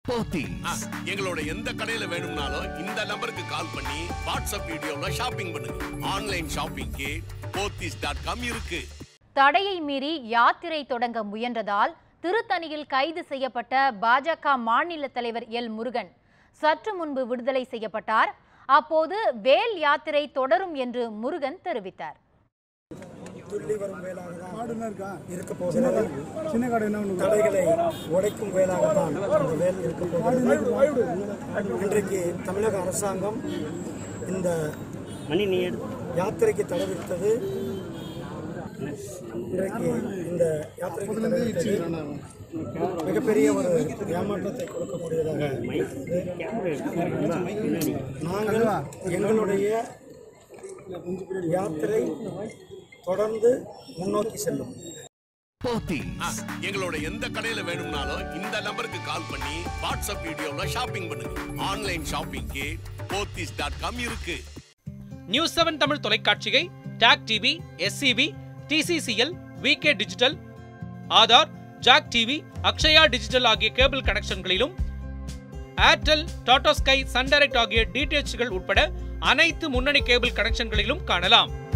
போத்தீஸ் எங்களோட எந்த கடையில வேணும்னாலும் இந்த நம்பருக்கு கால் பண்ணி வாட்ஸ்அப் வீடியோல ஷாப்பிங் பண்ணுங்க ஆன்லைன் ஷாப்பிங்க்கு போத்தீஸ் டாட் காம் இருக்கு தடையை மீறி யாத்திரை தொடங்க முயன்றதால் திருத்தணியில் கைது செய்யப்பட்ட பாஜக மாநில தலைவர் எல் முருகன் சற்று முன்பு விடுதலை செய்யப்பட்டார் அப்போது வேல் யாத்திரை தொடரும் என்று முருகன் தெரிவித்தார் துள்ளி வரும் வேலாக தான் இருக்க போகிறது சின்ன கடை தடைகளை உடைக்கும் வேலாக தான் இந்த வேல் இருக்க போகிறது இன்றைக்கு தமிழக அரசாங்கம் இந்த யாத்திரைக்கு தடை விதித்தது இன்றைக்கு இந்த யாத்திரைக்கு தடை விதித்தது மிகப்பெரிய ஒரு ஏமாற்றத்தை கொடுக்கக்கூடியதாக நாங்கள் எங்களுடைய யாத்திரை தொடர்ந்து முன்னோக்கி செல்லும் போத்தீஸ் எங்களோட எந்த கடையில வேணும்னாலும் இந்த நம்பருக்கு கால் பண்ணி வாட்ஸ்அப் வீடியோல ஷாப்பிங் பண்ணுங்க ஆன்லைன் ஷாப்பிங்க்கு போத்தீஸ் டாட் காம் இருக்கு நியூஸ் செவன் தமிழ் தொலைக்காட்சியை TAC TV SCV TCCL VK digital Aadhaar JAK TV Akshaya digital ஆகிய கேபிள் கனெக்ஷன்களிலும் Airtel Tata Sky Sun Direct ஆகிய டிடிஎச்கள் உட்பட அனைத்து முன்னணி கேபிள் கனெக்ஷன்களிலும் காணலாம்